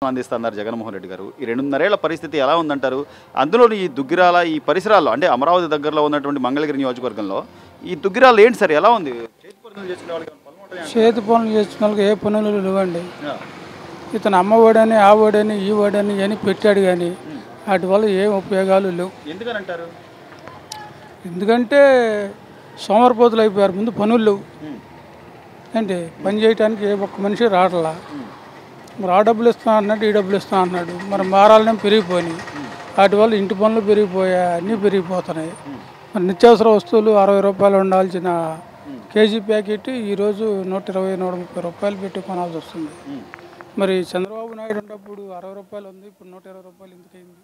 పరిపాలన అందిస్తున్నారు జగన్మోహన్ రెడ్డి గారు ఈ రెండున్నరేళ్ల పరిస్థితి ఎలా ఉందంటారు అందులో ఈ దుగ్గిరాల ఈ పరిసరాల్లో అంటే అమరావతి దగ్గరలో ఉన్నటువంటి మంగళగిరి నియోజకవర్గంలో ఈ దుగ్గిరాలు ఏంటి సార్ ఎలా ఉంది చేతి పనులు చేసుకునే వాళ్ళకి ఏమైనా పొలం ఉంటుందా? చేతి పనులు చేసుకున్న వాళ్ళకి ఏ పనులు లేవండి ఇతను అమ్మఒడని ఆ ఓడని ఈ ఓడని అని పెట్టాడు కానీ వాటి వల్ల ఏం ఉపయోగాలు లేవు ఎందుకని అంటారు ఎందుకంటే సోమరిపోతులు అయిపోయారు ముందు పనులు లేవు ఏంటి పని చేయడానికి ఏ ఒక్క మనిషి రావట్లా మరి ఆ డబ్బులు ఇస్తా అన్నాడు ఈ డబ్బులు ఇస్తా అన్నాడు మరి మారాలనే పెరిగిపోయినాయి వాటి వల్ల ఇంటి పనులు పెరిగిపోయాయి అన్నీ పెరిగిపోతున్నాయి మరి నిత్యావసర వస్తువులు అరవై రూపాయలు ఉండాల్సిన కేజీ ప్యాకెట్ ఈరోజు నూట ఇరవై నూట ముప్పై రూపాయలు పెట్టి కొనాల్సి వస్తుంది మరి చంద్రబాబు నాయుడు ఉన్నప్పుడు అరవై రూపాయలు ఉంది ఇప్పుడు నూట ఇరవై రూపాయలు ఎందుకైంది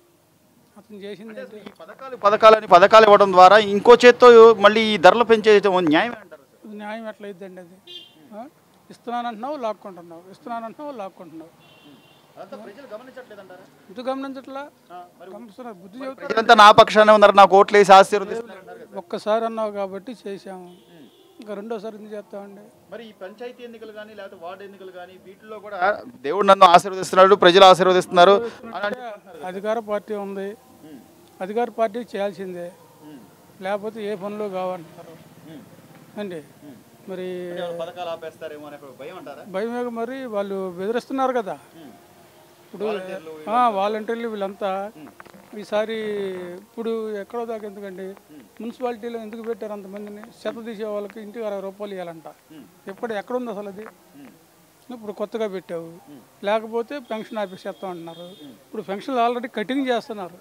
అతను చేసింది ఏంటి? ఈ పథకాలు పథకాలని పథకాలు ఇవ్వడం ద్వారా ఇంకో చేత్తో మళ్ళీ ఈ ధరలు పెంచే న్యాయం అంటారు ఇది న్యాయం ఎట్లయిద్దండి అది ఆ? ఇస్తున్నానంటున్నావు లాక్కుంటున్నావు ఇస్తున్నానంటున్నావు లాక్కుంటున్నావు అదంతా ప్రజలు గమనించట్లేదంటారా ఎందుకు గమనించట్లా గమనిస్తున్నారు బుద్ధి చెబుతారు ప్రజలంతా నా పక్షానే ఉన్నారు నాకు ఓట్లు వేసి ఆశీర్వదిస్తున్నారు ఒక్కసారి అన్నావు కాబట్టి చేసాము ఇంకా రెండోసారి ఎందుకు చేస్తామండి మరి ఈ పంచాయతీ ఎన్నికలు కానీ లేకపోతే వార్డు ఎన్నికలు కానీ వీటిల్లో కూడా దేవుడు నన్ను ఆశీర్వదిస్తున్నాడు ప్రజలు ఆశీర్వదిస్తున్నారు అని అంటే అధికార పార్టీ ఉంది అధికార పార్టీ చేయాల్సిందే లేకపోతే ఏ పనులు కావంటారు అండి మరి పథకాలు ఆపేస్తారేమో అనే భయం అంటారా భయమే మరి వాళ్ళు బెదిరిస్తున్నారు కదా ఇప్పుడు ఆ, వాలంటీర్లు వీళ్ళంతా ఈసారి ఇప్పుడు ఎక్కడో దాకా ఎందుకండి మున్సిపాలిటీలో ఎందుకు పెట్టారు అంతమందిని చెత్త తీసే వాళ్ళకి ఇంటికి అరవై రూపాయలు ఇవ్వాలంట ఎప్పుడు ఎక్కడుంది అసలు అది ఇప్పుడు కొత్తగా పెట్టావు లేకపోతే పెన్షన్ ఆఫీస్ చేస్తాం అంటున్నారు ఇప్పుడు పెన్షన్లు ఆల్రెడీ కటింగ్ చేస్తున్నారు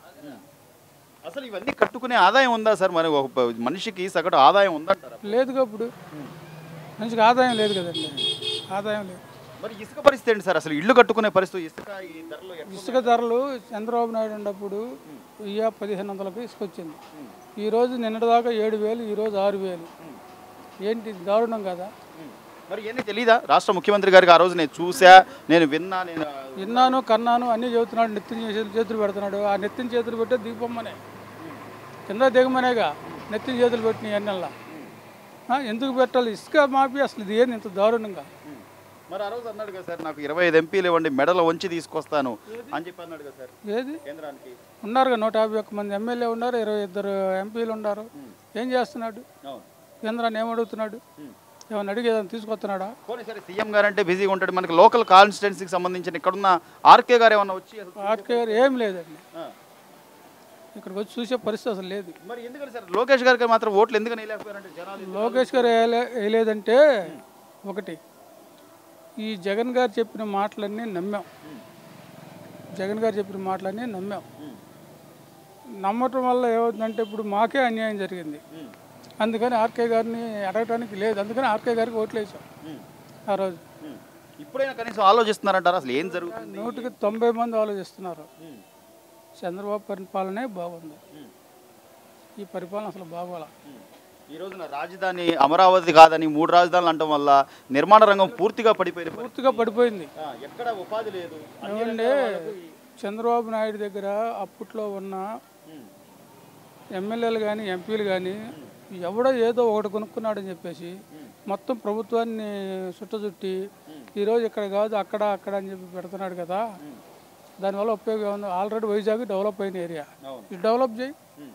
అసలు ఇవన్నీ కట్టుకునే ఆదాయం ఉందా సార్ మరి ఒక ప- మనిషికి సగటు ఆదాయం ఉందంటారా లేదుగా ఇప్పుడు మనిషికి ఆదాయం లేదు కదండి ఆదాయం లేదు మరి ఇసుక పరిస్థితి ఏంటి సార్ అసలు ఇల్లు కట్టుకునే పరిస్థితి ఇసుక ఈ ధరలు ఎట్లా- ఇసుక ధరలు చంద్రబాబు నాయుడు ఉన్నప్పుడు వెయ్యి పదిహేను వందలకు ఇసుక వచ్చింది ఈరోజు నిన్నటిదాకా ఏడు వేలు ఈరోజు ఆరు వేలు ఏంటి దారుణం కదా మరి ఏమీ తెలీదా రాష్ట్ర ముఖ్యమంత్రి గారికి ఆ రోజు నేను చూసా నేను విన్నా నేను విన్నాను కన్నాను అన్నీ చెబుతున్నాడు నెత్తిన చేతులు చేతులు పెడుతున్నాడు ఆ నెత్తిన చేతులు పెట్టే దీపమ్మనే కింద దిగమనేగా నెత్తిన చేతులు పెట్టిన ఎన్నెల్లా ఎందుకు పెట్టాలి ఇసుక మాపి అసలు ఇది ఏంది ఇంత దారుణంగా మరి ఆ రోజు అన్నాడు కదా సార్ నాకు ఇరవై ఐదు ఎంపీలు ఇవ్వండి మెడలో వంచి తీసుకొస్తాను అని చెప్పి అన్నాడు కదా సార్ ఏది కేంద్రానికి ఉన్నారుగా నూట యాభై ఒక్క మంది ఎమ్మెల్యే ఉన్నారు ఇరవై ఇద్దరు ఎంపీలు ఉన్నారు ఏం చేస్తున్నాడు అవును కేంద్రాన్ని ఏమడుగుతున్నాడు ఏమన్నా అడిగి ఏదైనా తీసుకొస్తున్నాడా పోనీ సరే సీఎం గారు అంటే బిజీగా ఉంటాడు మనకి లోకల్ కాన్స్టిట్యున్సీకి సంబంధించిన ఇక్కడున్న ఆర్కే గారు ఏమన్నా వచ్చి అసలు- ఆర్కే గారు ఏం లేదండి ఆ. ఇక్కడికి వచ్చి చూసే పరిస్థితి అసలు లేదు మరి ఎందుకని సార్ లోకేష్ గారికి మాత్రం ఓట్లు ఎందుకని వేయలేకపోయారంటే జనాలు లోకేష్ గారు వేయలే- వేయలేదంటే ఒకటి ఈ జగన్ గారు చెప్పిన మాటలన్నీ నమ్మాం జగన్ గారు చెప్పిన మాటలన్నీ నమ్మాం నమ్మటం వల్ల ఏమవుతుందంటే ఇప్పుడు మాకే అన్యాయం జరిగింది అందుకని ఆర్కే గారిని అడగటానికి లేదు అందుకని ఆర్కే గారికి ఓట్లు వేసాం ఆ రోజు ఉమ్. ఇప్పుడైనా కనీసం ఆలోచిస్తున్నారంటారా అసలు ఏం జరుగుతుంది నూటికి తొంభై మంది ఆలోచిస్తున్నారు చంద్రబాబు పరిపాలనే బాగుంది ఈ పరిపాలన అసలు బాగోలా ఈ రోజున రాజధాని అమరావతి కాదని మూడు రాజధానులు అంటం వల్ల నిర్మాణ రంగం పూర్తిగా పడిపోయింది పూర్తిగా పడిపోయింది ఆ, ఎక్కడ ఉపాధి లేదు ఏమంటే చంద్రబాబు నాయుడు దగ్గర అప్పట్లో ఉన్న ఎమ్మెల్యేలు కానీ ఎంపీలు కానీ ఎవడో ఏదో ఒకటి కొనుక్కున్నాడని చెప్పేసి మొత్తం ప్రభుత్వాన్ని చుట్టచుట్టి ఈరోజు ఇక్కడ కాదు అక్కడ అక్కడ అని చెప్పి పెడుతున్నాడు కదా దానివల్ల ఉపయోగం ఉంది ఆల్రెడీ వైజాగ్ డెవలప్ అయిన ఏరియా అవును. ఇది డెవలప్ చేయి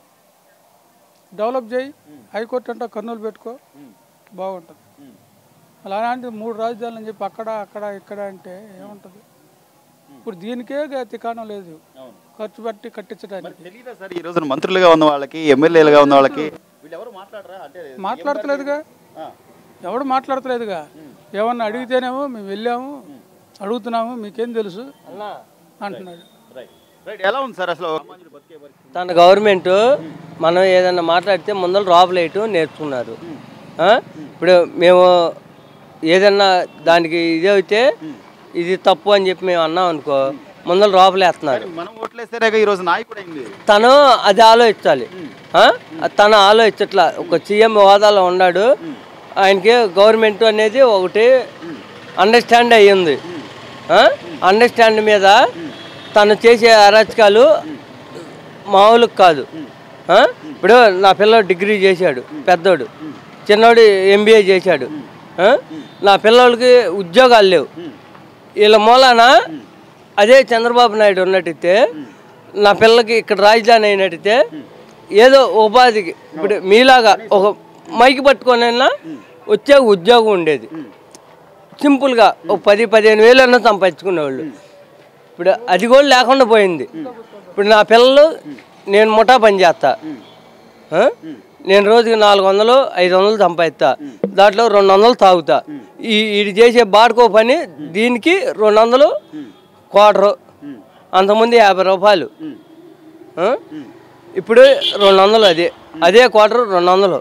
డెవలప్ చేయి హైకోర్టు అంటే కర్నూలు పెట్టుకో బాగుంటుంది అలాంటి మూడు రాజధానులు అని చెప్పి అక్కడ అక్కడ ఇక్కడ అంటే ఏముంటుంది ఇప్పుడు దీనికే గా- తికాణం లేదు అవును. ఖర్చు పెట్టి కట్టించడానికి తెలియదా సార్ ఈ రోజున మంత్రులుగా ఉన్న వాళ్ళకి ఎమ్మెల్యేలుగా ఉన్న వాళ్ళకి వీళ్ళు ఎవరు మాట్లాడరా అంటే మాట్లాడతలేదుగా ఆ, ఎవడు మాట్లాడతలేదుగా ఏమన్నా అడిగితేనేమో మేము వెళ్ళాము అడుగుతున్నాము మీకేం తెలుసు అంటున్నాడు రైట్ రైట్ ఎలా ఉంది సార్ అసలు సామాన్యుడు బతికే పరిస్థితి? తన గవర్నమెంట్ మనం ఏదన్నా మాట్లాడితే ముందర లోపలేయటం నేర్చుకున్నారు ఆ? ఇప్పుడు మేము ఏదన్నా దానికి ఇది అయితే ఇది తప్పు అని చెప్పి మేము అన్నాం అనుకో ముందర లోపలేస్తున్నారు మనం ఓట్లేస్తేనే ఈ రోజు నాయకుడు అయింది తను అది ఆలోచించాలి ఆ? తను ఆలోచించట్లా ఒక సీఎం హోదాలో ఉన్నాడు ఆయనకి గవర్నమెంట్ అనేది ఒకటి అండర్స్టాండ్ అయ్యింది అండర్స్టాండ్ మీద తను చేసే అరాచకాలు మామూలు కాదు ఆ? ఇప్పుడు నా పిల్లోడు డిగ్రీ చేశాడు పెద్దోడు చిన్నోడు ఎంబీఏ చేశాడు ఆ? నా పిల్లోడికి ఉద్యోగాలు లేవు వీళ్ళ మూలాన అదే చంద్రబాబు నాయుడు ఉన్నట్టయితే నా పిల్లకి ఇక్కడ రాజధాని అయినట్టయితే ఏదో ఉపాధికి ఇప్పుడు మీలాగా ఒక మైకి పట్టుకొనైనా వచ్చే ఉద్యోగం ఉండేది సింపుల్గా ఒక పది పదిహేను వేలు అన్న సంపాదించుకునేవాళ్ళు ఇప్పుడు అది కూడా లేకుండా పోయింది ఇప్పుడు నా పిల్లలు నేను ముఠా పని చేస్తా ఆ? నేను రోజుకి నాలుగు వందలు ఐదు వందలు సంపాదిస్తా దాంట్లో రెండు వందలు తాగుతా ఈ ఇది చేసే బాడుకో పని దీనికి రెండు వందలు క్వార్టరు అంతకుముందు యాభై రూపాయలు ఆ? ఇప్పుడు రెండు వందలు అదే అదే క్వార్టర్ రెండు వందలు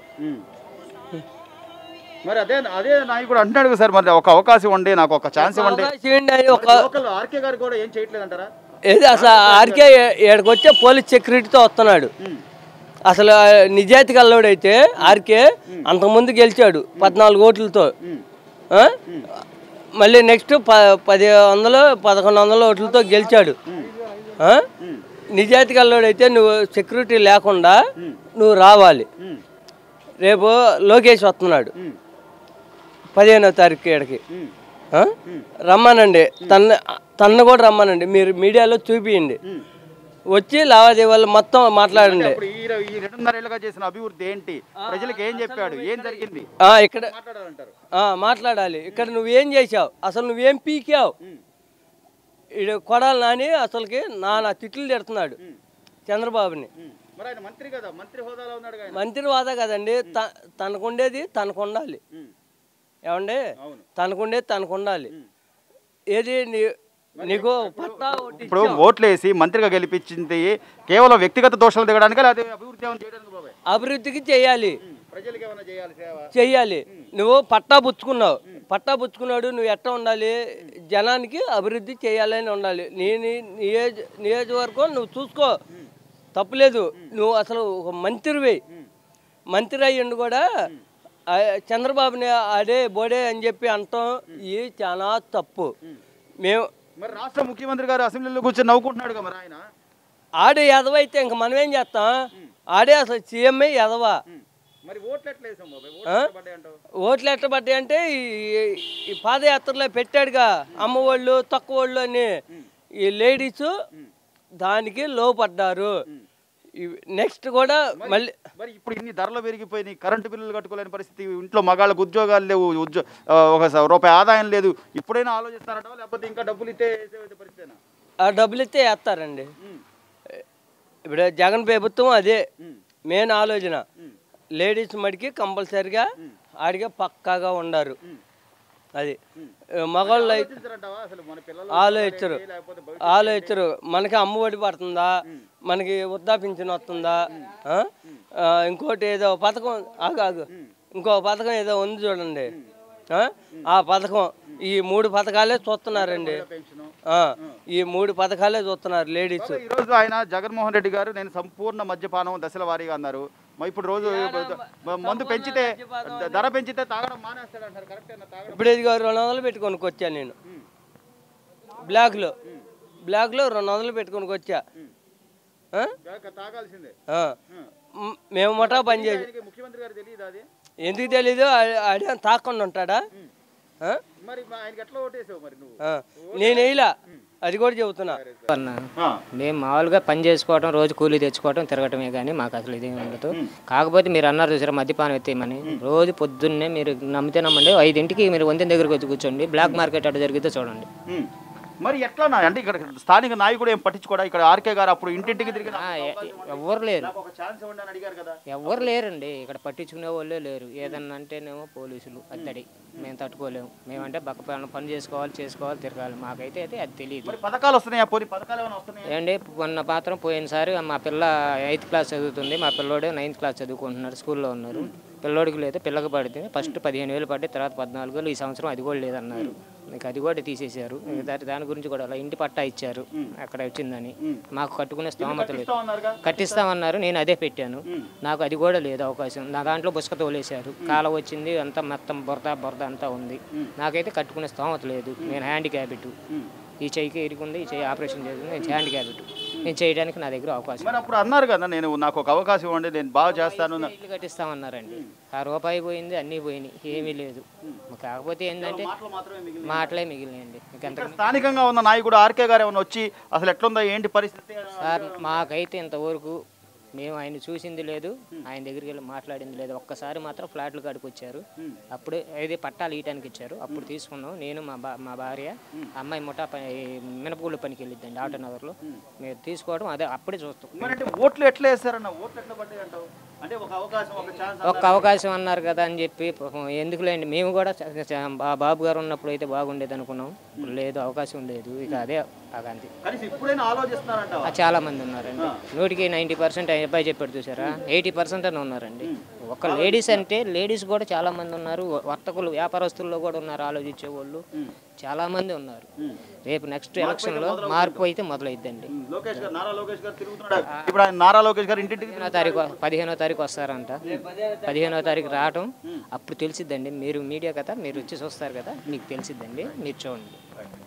మరి అదే అదే నాయకుడు అంటున్నాడు కదా సార్ మరి ఒక అవకాశం ఉండి నాకు ఒక ఛాన్స్ ఇవ్వండి అవకాశం ఏంటి అని ఒక లోకల్ ఆర్కే గారు కూడా ఏం చేయట్లేదు అంటారా ఏది అసలు ఆర్కే ఏడకి వచ్చే పోలీస్ సెక్యూరిటీతో వస్తున్నాడు అసలు ఆ నిజాయితీ కల్లోడైతే ఆర్కే అంతకుముందు గెలిచాడు పద్నాలుగు ఓట్లతో ఆ? మళ్ళీ నెక్స్ట్ ప పది వందలు పదకొండు వందల ఓట్లతో గెలిచాడు ఆ? నిజాయితీ కల్లోడైతే నువ్వు సెక్యూరిటీ లేకుండా నువ్వు రావాలి రేపు లోకేష్ వస్తున్నాడు పదిహేనో తారీఖు ఇక్కడికి ఆ? రమ్మనండి తన తన్ను కూడా రమ్మనండి మీరు మీడియాలో చూపియండి వచ్చి లావాదేవీలు మొత్తం మాట్లాడండి ఇప్పుడు ఈ ఈ రెండున్నరేళ్ళుగా చేసిన అభివృద్ధి ఏంటి ప్రజలకు ఏం చెప్పాడు ఏం జరిగింది ఆ, ఇక్కడ మాట్లాడాలంటారు ఆ, మాట్లాడాలి ఇక్కడ నువ్వేం చేసావు అసలు నువ్వేం పీకావు ఇడు కొడాలి నాని అసలుకి నానా తిట్లు తిడుతున్నాడు చంద్రబాబుని మరి ఆయన మంత్రి కదా మంత్రి హోదాలో ఉన్నాడు ఆయన మంత్రి వాదా కదండి త- తనకుండేది తనకు ఉండాలి ఏమండి అవును. తనకుండేది తనకు ఉండాలి ఏది నీ నీకు పట్టా ఒకటి ఇప్పుడు ఓట్లు వేసి మంత్రిగా గెలిపించింది కేవలం వ్యక్తిగత దోషాలు దిగడానికి లేదా అభివృద్ధి ఏమైనా చేయడానికి బాబాయ్ అభివృద్ధికి చేయాలి ప్రజలకు ఏమైనా చేయాలి సేవ చెయ్యాలి నువ్వు పట్టా పుచ్చుకున్నావు పట్టా పుచ్చుకున్నాడు నువ్వు ఎట్లా ఉండాలి జనానికి అభివృద్ధి చేయాలని ఉండాలి నీ నీ- నియోజ నియోజకవర్గం నువ్వు చూసుకో తప్పులేదు నువ్వు అసలు ఒక మంత్రివి మంత్రి అయ్యిండు కూడా ఆ చంద్రబాబుని అడే బోడే అని చెప్పి అంటాం ఇది చాలా తప్పు మేము మరి రాష్ట్ర ముఖ్యమంత్రి గారు అసెంబ్లీలో కూర్చొని నవ్వుకుంటున్నాడు మరి ఆయన ఆడే ఎదవ అయితే ఇంక మనం ఏం చేస్తాం ఆడే అసలు సీఎంఏ ఎదవా మరి ఓట్లు ఎట్లా వేసాం బాబాయ్ ఆ? ఓట్లు పడ్డాయి అంటావు ఓట్లు ఎట్ట పడ్డాయి అంటే ఈ- ఈ పాదయాత్రలో పెట్టాడుగా అమ్మవాళ్ళు తక్కువ వాళ్ళు అని ఈ లేడీస్ దానికి లోపడ్డారు నెక్స్ట్ కూడా మళ్ళీ మరి ఇప్పుడు ఇన్ని ధరలు పెరిగిపోయినాయి కరెంటు బిల్లులు కట్టుకోలేని పరిస్థితి ఇంట్లో మగాళ్ళకు ఉద్యోగాలు లేవు ఉద్యో ఆ, ఒక స- రూపాయి ఆదాయం లేదు ఇప్పుడైనా ఆలోచిస్తారట లేకపోతే ఇంకా డబ్బులు ఇస్తే వేసే పరిస్థితేనా ఆ డబ్బులు ఇస్తే వేస్తారండి ఇప్పుడు జగన్ ప్రభుత్వం అదే మెయిన్ ఆలోచన లేడీస్ మడికి కంపల్సరిగా ఆడిగా పక్కాగా ఉండారు అది మగవాళ్ళు అయితే ఆలోచించరంటావా అసలు మన పిల్లలు ఆలోచించరు లేకపోతే బయట ఆలోచించరు మనకి అమ్మఒడి పడుతుందా మనకి వృద్ధాపింఛన్ వస్తుందా ఆ? ఆ, ఇంకోటి ఏదో పథకం ఆగు ఆగు ఇంకో పథకం ఏదో ఉంది చూడండి ఆ? ఆ పథకం ఈ మూడు పథకాలే చూస్తున్నారండి పెన్షను ఆ, ఈ మూడు పథకాలే చూస్తున్నారు లేడీస్ ఈ రోజు ఆయన జగన్మోహన్ రెడ్డి గారు నేను సంపూర్ణ మద్యపానం దశల వారీగా అన్నారు మరి ఇప్పుడు రోజు మ- మందు పెంచితే ద- ధర పెంచితే తాగడం మానేస్తాడు అంటారు కరెక్ట్ తాగడం ఇప్పుడు ఇదిగో రెండు వందలు పెట్టుకొని వచ్చాను నేను బ్లాక్లో బ్లాక్లో రెండు వందలు పెట్టుకొని వచ్చా ఆ? తాగ- తాగాల్సిందే ఆ. మ్, మేము ముఠా పని చేసి ఆయనకి ముఖ్యమంత్రి గారు తెలియదు అది ఎందుకు తెలీదు ఆ- ఆడే తాకుండా ఉంటాడా ఆ? మరి మా ఆయనకి ఎట్లా ఓటేసావు మరి నువ్వు ఆ. నేను వేయలా అది కూడా చెబుతున్నా అన్న మేము మామూలుగా పని చేసుకోవడం రోజు కూలీ తెచ్చుకోవడం తిరగటమే కానీ మాకు అసలు ఇదేం ఉండదు కాకపోతే మీరు అన్నారు చూసారా మద్యపానం ఎత్తేయమని రోజు పొద్దున్నే మీరు నమ్మితే నమ్మండి ఐదింటికి మీరు వంతెన దగ్గరికి వచ్చి కూర్చోండి బ్లాక్ మార్కెట్ అటు జరిగితే చూడండి ఉమ్. మరి ఎట్లా నా అంటే ఇక్కడ స్థానిక నాయకుడు ఏం పట్టించుకోడా ఇక్కడ ఆర్కే గారు అప్పుడు ఇంటింటికి తిరిగి ఆ, ఎ- ఎవ్వరు లేరు నాకు ఒక ఛాన్స్ ఇవ్వండి అని అడిగారు కదా ఎవ్వరు లేరండి ఇక్కడ పట్టించుకునే వాళ్ళే లేరు ఏదన్నా అంటేనేమో పోలీసులు అత్తడి మేము తట్టుకోలేము మేమంటే బక్క పని పని చేసుకోవాలి చేసుకోవాలి తిరగాలి మాకైతే అయితే అది తెలియదు మరి పథకాలు వస్తున్నాయా పోనీ పథకాలు ఏమైనా వస్తున్నాయా ఏమండి మొన్న పాత్రం పోయినసారి మా పిల్ల ఎయిత్ క్లాస్ చదువుతుంది మా పిల్లోడు నైన్త్ క్లాస్ చదువుకుంటున్నాడు స్కూల్లో ఉన్నారు పిల్లోడికి లేదు పిల్లకి పడితే ఫస్ట్ పదిహేను వేలు పడి తర్వాత పద్నాలుగు వేలు ఈ సంవత్సరం అది కూడా లేదన్నారు మీకు అది కూడా తీసేశారు ఇక దాని దాని గురించి కూడా అలా ఇంటి పట్టా ఇచ్చారు అక్కడ వచ్చిందని మాకు కట్టుకునే స్తోమత లేదు ఇస్తా ఉన్నారుగా కట్టిస్తామన్నారు నేను అదే పెట్టాను నాకు అది కూడా లేదు అవకాశం నా దాంట్లో బుసక తోలేశారు కాలం వచ్చింది అంతా మొత్తం బురద బురద అంతా ఉంది నాకైతే కట్టుకునే స్తోమత లేదు నేను హ్యాండిక్యాబిట్ ఈ చెయ్యికి ఇరుకుంది ఈ చెయ్యి ఆపరేషన్ చేసింది నేను హ్యాండిక్యాబిట్ నేను చేయడానికి నా దగ్గర అవకాశం మరి అప్పుడు అన్నారు కదా నేను నాకు ఒక అవకాశం ఇవ్వండి నేను బాగా చేస్తాను నా- ఇల్లు కట్టిస్తామన్నారండి ఆ రూపాయి పోయింది అన్నీ పోయినాయి ఏమీ లేదు కాకపోతే ఏంటంటే మాటలు మాత్రమే మిగిలినాయి. మాటలే మిగిలినాయండి ఇంకంత ఇక్కడ స్థానికంగా ఉన్న నాయకుడు ఆర్కే గారు ఏమైనా వచ్చి అసలు ఎట్లుందా ఏంటి పరిస్థితి సార్ మాకైతే ఇంతవరకు మేము ఆయన చూసింది లేదు ఆయన దగ్గరికి వెళ్ళి మాట్లాడింది లేదు ఒక్కసారి మాత్రం ఫ్లాట్లు కాడికి వచ్చారు అప్పుడు ఏది పట్టాలు ఇయటానికి ఇచ్చారు అప్పుడు తీసుకున్నాం నేను మా బా మా భార్య అమ్మాయి ముఠా పని మినపగుళ్ళు పనికి వెళ్ళిద్దండి ఆటో నగర్లో మీరు తీసుకోవడం అదే అప్పుడే చూస్తాం మరి అంటే ఓట్లు ఎట్లా వేస్తారన్న ఓట్లు ఎట్లా పడ్డాయి అంటావు అంటే ఒక అవకాశం ఒక ఛాన్స్ ఒక్క అవకాశం అన్నారు కదా అని చెప్పి పాపం ఎందుకులేండి మేము కూడా చ- చ- బా- బాబు గారు ఉన్నప్పుడు అయితే బాగుండేది అనుకున్నాం ఇప్పుడు లేదు అవకాశం లేదు ఇక అదే అగంతి కనీసం ఇప్పుడైనా ఆలోచిస్తున్నారంటావా చాలా మంది ఉన్నారండి నూటికి నైంటీ పర్సెంట్ అబ్బాయి చెప్పాడు చూసారా ఎయిటీ పర్సెంట్ అని ఉన్నారండి ఒక లేడీస్ అంటే లేడీస్ కూడా చాలా మంది ఉన్నారు వర్తకులు వ్యాపారస్తుల్లో కూడా ఉన్నారు ఆలోచించే వాళ్ళు చాలా మంది ఉన్నారు రేపు నెక్స్ట్ ఎలక్షన్లో మార్పు అయితే మొదలైద్దండి లోకేష్ గారు నారా లోకేష్ గారు తిరుగుతున్నాడు ఇప్పుడు ఆయన నారా లోకేష్ గారు ఇంటింటికి పదిహేనో తారీఖు పదిహేనో తారీఖు వస్తారంట పదిహేనో తారీఖు రావటం అప్పుడు తెలిసిద్దండి మీరు మీడియా కదా మీరు వచ్చి చూస్తారు కదా మీకు తెలిసిద్దండి మీరు చూడండి